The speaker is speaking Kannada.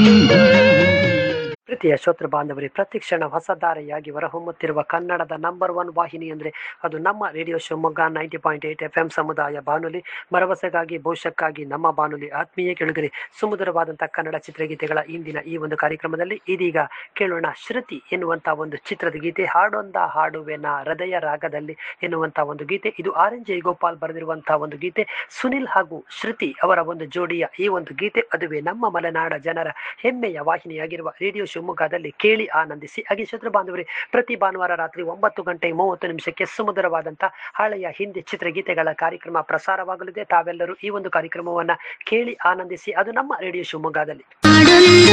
ಪ್ರೀತಿಯ ಶ್ರೋತೃ ಬಾಂಧವರೇ ಪ್ರತಿಕ್ಷಣ ಹೊಸಧಾರೆಯಾಗಿ ಹೊರಹೊಮ್ಮುತ್ತಿರುವ ಕನ್ನಡದ ನಂಬರ್ ಒನ್ ವಾಹಿನಿ ಅಂದರೆ ಅದು ನಮ್ಮ radio Shivamogga ninety point eight F M ಸಮುದಾಯ ಬಾನುಲಿ ಭರವಸೆಗಾಗಿ ಭವಿಷ್ಯಕ್ಕಾಗಿ ನಮ್ಮ ಬಾನುಲಿ ಆತ್ಮೀಯ ಕೆಳಗರೆ ಸುಮಧುರವಾದಂಥ ಕನ್ನಡ ಚಿತ್ರಗೀತೆಗಳ ಇಂದಿನ ಈ ಒಂದು ಕಾರ್ಯಕ್ರಮದಲ್ಲಿ ಇದೀಗ ಕೇಳೋಣ ಶ್ರುತಿ ಎನ್ನುವಂಥ ಒಂದು ಚಿತ್ರದ ಗೀತೆ ಹಾಡೊಂದ ಹಾಡುವೆನ ಹೃದಯ ರಾಗದಲ್ಲಿ ಎನ್ನುವಂಥ ಒಂದು ಗೀತೆ ಇದು ಆರ್ ಎನ್ ಜಯಗೋಪಾಲ್ ಬರೆದಿರುವಂತಹ ಒಂದು ಗೀತೆ ಸುನಿಲ್ ಹಾಗೂ ಶ್ರುತಿ ಅವರ ಒಂದು ಜೋಡಿಯ ಈ ಒಂದು ಗೀತೆ ಅದುವೇ ನಮ್ಮ ಮಲೆನಾಡ ಜನರ ಹೆಮ್ಮೆಯ ವಾಹಿನಿಯಾಗಿರುವ ರೇಡಿಯೋ ಶಿವಮೊಗ್ಗದಲ್ಲಿ ಕೇಳಿ ಆನಂದಿಸಿ ಹಾಗೆ ಶ್ರೋತೃ ಬಾಂಧವರೇ ಪ್ರತಿ ಭಾನುವಾರ ರಾತ್ರಿ ಒಂಬತ್ತು ಗಂಟೆ ಮೂವತ್ತು ನಿಮಿಷಕ್ಕೆ ಸುಮಧುರವಾದಂಥ ಹಳೆಯ ಹಿಂದಿ ಚಿತ್ರಗೀತೆಗಳ ಕಾರ್ಯಕ್ರಮ ಪ್ರಸಾರವಾಗಲಿದೆ ತಾವೆಲ್ಲರೂ ಈ ಒಂದು ಕಾರ್ಯಕ್ರಮವನ್ನ ಕೇಳಿ ಆನಂದಿಸಿ ಅದು ನಮ್ಮ ರೇಡಿಯೋ ಶಿವಮೊಗ್ಗದಲ್ಲಿ